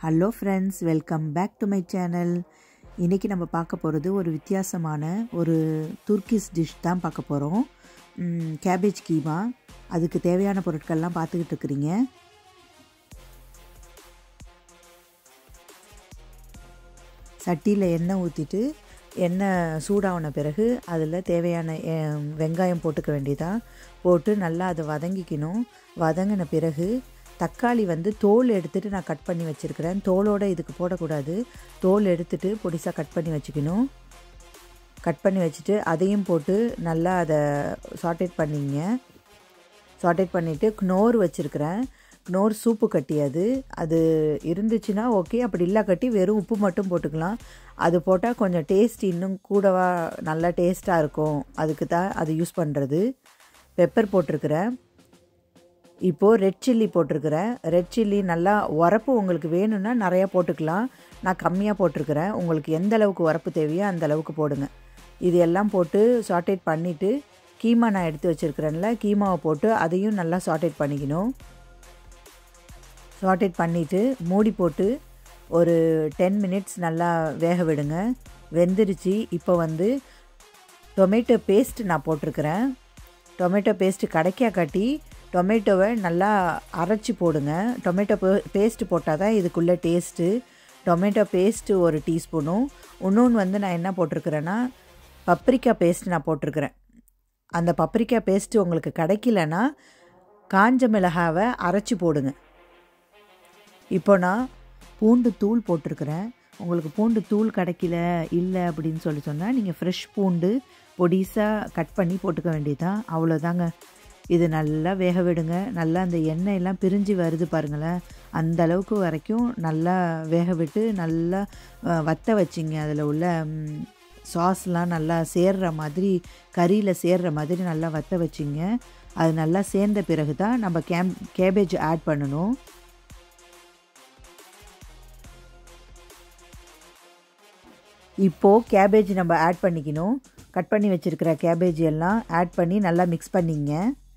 hello friends welcome back to my channel இன்றைக்கி நம்ம பார்க்க போகிறது ஒரு வித்தியாசமான ஒரு துர்க்கிஸ் டிஷ் தான் பார்க்க போகிறோம் கேபேஜ் கீமா அதுக்கு தேவையான பொருட்கள்லாம் பார்த்துக்கிட்டு இருக்கிறீங்க சட்டியில் எண்ணெய் ஊற்றிட்டு எண்ணெய் சூடான பிறகு அதில் தேவையான வெங்காயம் போட்டுக்க வேண்டியதான் போட்டு நல்லா அதை வதங்கிக்கணும் வதங்கின பிறகு தக்காளி வந்து தோல் எடுத்துகிட்டு நான் கட் பண்ணி வச்சுருக்கிறேன் தோலோடு இதுக்கு போடக்கூடாது தோல் எடுத்துகிட்டு பொடிசாக கட் பண்ணி வச்சுக்கணும் கட் பண்ணி வச்சுட்டு அதையும் போட்டு நல்லா அதை சாட்டேட் பண்ணிங்க சாட்டேட் பண்ணிவிட்டு க்னோர் வச்சுருக்கிறேன் க்னோர் சூப்பு கட்டி அது அது இருந்துச்சுன்னா ஓகே அப்படி இல்லை கட்டி வெறும் உப்பு மட்டும் போட்டுக்கலாம் அது போட்டால் கொஞ்சம் டேஸ்ட் இன்னும் கூடவா நல்லா டேஸ்ட்டாக இருக்கும் அதுக்கு தான் அது யூஸ் பண்ணுறது பெப்பர் போட்டிருக்கிறேன் இப்போது ரெட் சில்லி போட்டிருக்கிறேன் ரெட் சில்லி நல்லா உரப்பு உங்களுக்கு வேணும்னா நிறையா போட்டுக்கலாம் நான் கம்மியாக போட்டிருக்கிறேன் உங்களுக்கு எந்த அளவுக்கு உரப்பு தேவையோ அந்த அளவுக்கு போடுங்க இது எல்லாம் போட்டு சாட்டேட் பண்ணிவிட்டு கீமா நான் எடுத்து வச்சுருக்கிறேன்ல கீமாவை போட்டு அதையும் நல்லா சாட்டேட் பண்ணிக்கணும் சாட்டேட் பண்ணிவிட்டு மூடி போட்டு ஒரு டென் மினிட்ஸ் நல்லா வேக விடுங்க வெந்துருச்சு இப்போ வந்து டொமேட்டோ பேஸ்ட் நான் போட்டிருக்கிறேன் டொமேட்டோ பேஸ்ட்டு கடைக்கா காட்டி டொமேட்டோவை நல்லா அரைச்சி போடுங்க டொமேட்டோ பேஸ்ட்டு போட்டால் தான் இதுக்குள்ளே டேஸ்ட்டு டொமேட்டோ பேஸ்ட்டு ஒரு டீஸ்பூனும் இன்னொன்று வந்து நான் என்ன போட்டிருக்கிறேன்னா பப்ரிக்கா பேஸ்ட் நான் போட்டிருக்கிறேன் அந்த பப்ரிக்கா பேஸ்ட்டு உங்களுக்கு கிடைக்கலன்னா காஞ்ச மிளகாவை அரைச்சி போடுங்க இப்போ நான் பூண்டு தூள் போட்டிருக்கிறேன் உங்களுக்கு பூண்டு தூள் கிடைக்கல இல்லை அப்படின்னு சொல்லி சொன்னால் நீங்கள் ஃப்ரெஷ் பூண்டு பொடிசாக கட் பண்ணி போட்டுக்க வேண்டியதுதான் அவ்வளோதாங்க இது நல்லா வேக விடுங்க நல்லா அந்த எண்ணெயெல்லாம் பிரிஞ்சு வருது பாருங்களேன் அந்த அளவுக்கு வரைக்கும் நல்லா வேக விட்டு நல்லா வத்த வச்சிங்க அதில் உள்ள சாஸ்லாம் நல்லா சேர்ற மாதிரி கறியில் சேர்ற மாதிரி நல்லா வத்த வச்சிங்க அது நல்லா சேர்ந்த பிறகு தான் நம்ம கேம் கேபேஜ் ஆட் பண்ணணும் இப்போது கேபேஜ் நம்ம ஆட் பண்ணிக்கணும் கட் பண்ணி வச்சுருக்கிற கேபேஜ் எல்லாம் ஆட் பண்ணி நல்லா மிக்ஸ் பண்ணிங்க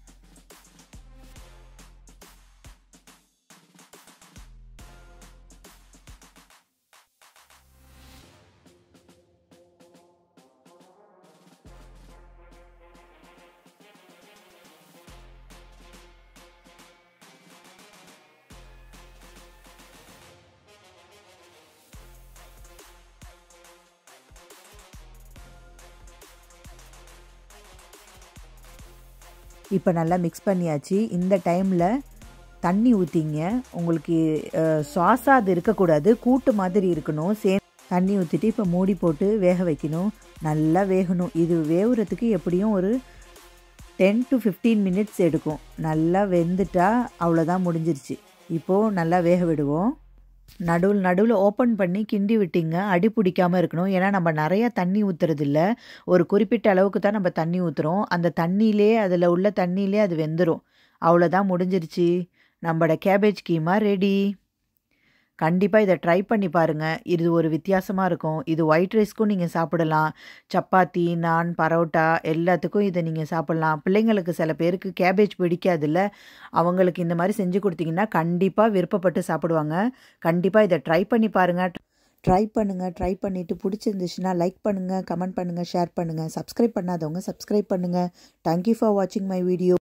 இப்போ நல்லா மிக்ஸ் பண்ணியாச்சு இந்த டைமில் தண்ணி ஊற்றிங்க உங்களுக்கு சாஸாக அது இருக்கக்கூடாது கூட்டு மாதிரி இருக்கணும் சே தண்ணி ஊற்றிட்டு இப்போ மூடி போட்டு வேக வைக்கணும் நல்லா வேகணும் இது வேகுறதுக்கு எப்படியும் ஒரு டென் டு ஃபிஃப்டீன் மினிட்ஸ் எடுக்கும் நல்லா வெந்துட்டா அவ்வளோதான் முடிஞ்சிருச்சு இப்போது நல்லா வேக விடுவோம் நடுவில் நடுவில் ஓப்பன் பண்ணி கிண்டி விட்டிங்க அடி பிடிக்காமல் இருக்கணும் ஏன்னா நம்ம நிறையா தண்ணி ஊற்றுறதில்ல ஒரு குறிப்பிட்ட அளவுக்கு தான் நம்ம தண்ணி ஊற்றுறோம் அந்த தண்ணியிலே அதில் உள்ள தண்ணியிலே அது வெந்துடும் அவ்வளோதான் முடிஞ்சிருச்சு நம்மளோட கேபேஜ் கீமா ரெடி கண்டிப்பாக இதை ட்ரை பண்ணி பாருங்கள் இது ஒரு வித்தியாசமாக இருக்கும் இது ஒயிட் ரைஸ்க்கும் நீங்கள் சாப்பிடலாம் சப்பாத்தி நான் பரோட்டா எல்லாத்துக்கும் இதை நீங்கள் சாப்பிட்லாம் பிள்ளைங்களுக்கு சில பேருக்கு கேபேஜ் பிடிக்காதுல்ல அவங்களுக்கு இந்த மாதிரி செஞ்சு கொடுத்தீங்கன்னா கண்டிப்பாக விருப்பப்பட்டு சாப்பிடுவாங்க கண்டிப்பாக இதை ட்ரை பண்ணி பாருங்கள் ட்ரை பண்ணுங்கள் ட்ரை பண்ணிவிட்டு பிடிச்சிருந்துச்சுன்னா லைக் பண்ணுங்கள் கமெண்ட் பண்ணுங்கள் ஷேர் பண்ணுங்கள் சப்ஸ்கிரைப் பண்ணாதவங்க சப்ஸ்கிரைப் பண்ணுங்கள் தேங்க்யூ ஃபார் வாட்சிங் மை வீடியோ